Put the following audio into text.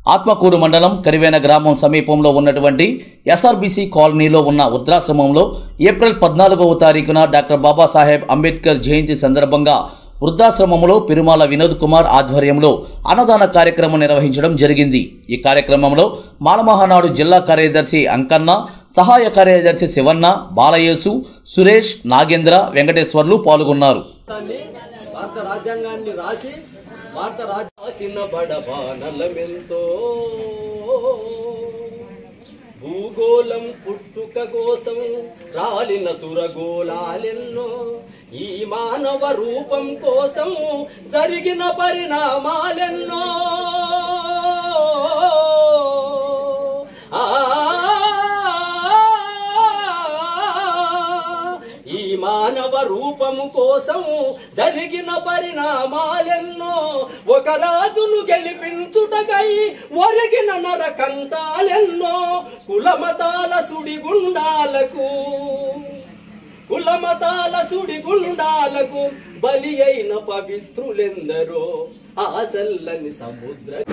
ఆత్మకూరు మండలం కరివేన గ్రామం సమీపంలో ఉన్నటువంటి ఎస్ఆర్బీసీ కాలనీలో ఉన్న వృద్ధాశ్రమంలో ఏప్రిల్ పద్నాలుగవ తారీఖున డాక్టర్ బాబాసాహెబ్ అంబేద్కర్ జయంతి సందర్భంగా వృద్ధాశ్రమంలో పెరుమాల వినోద్ కుమార్ ఆధ్వర్యంలో అన్నదాన కార్యక్రమం నిర్వహించడం జరిగింది ఈ కార్యక్రమంలో మాలమహానాడు జిల్లా కార్యదర్శి అంకన్న సహాయ కార్యదర్శి శివన్న బాలయేసు సురేష్ నాగేంద్ర వెంకటేశ్వర్లు పాల్గొన్నారు దాన్ని భారత రాజ్యాంగాన్ని రాసి భారత రాజ్యాంగ బడబానలమెంతో భూగోళం పుట్టుక కోసం రాలిన సురగోళాలెన్నో ఈ మానవ రూపం కోసం జరిగిన పరిణామాలెన్నో ఆ ఈ మానవ రూపము కోసం జరిగిన పరిణామాలెన్నో ఒక రాజును గెలిపించుటకై ఒరిగిన నరకంతాలెన్నో కులమతాల సుడిగుండాలకు కులమతాల సుడిగుండాలకు బలి అయిన పవిత్రులెందరో ఆ చల్లని సముద్ర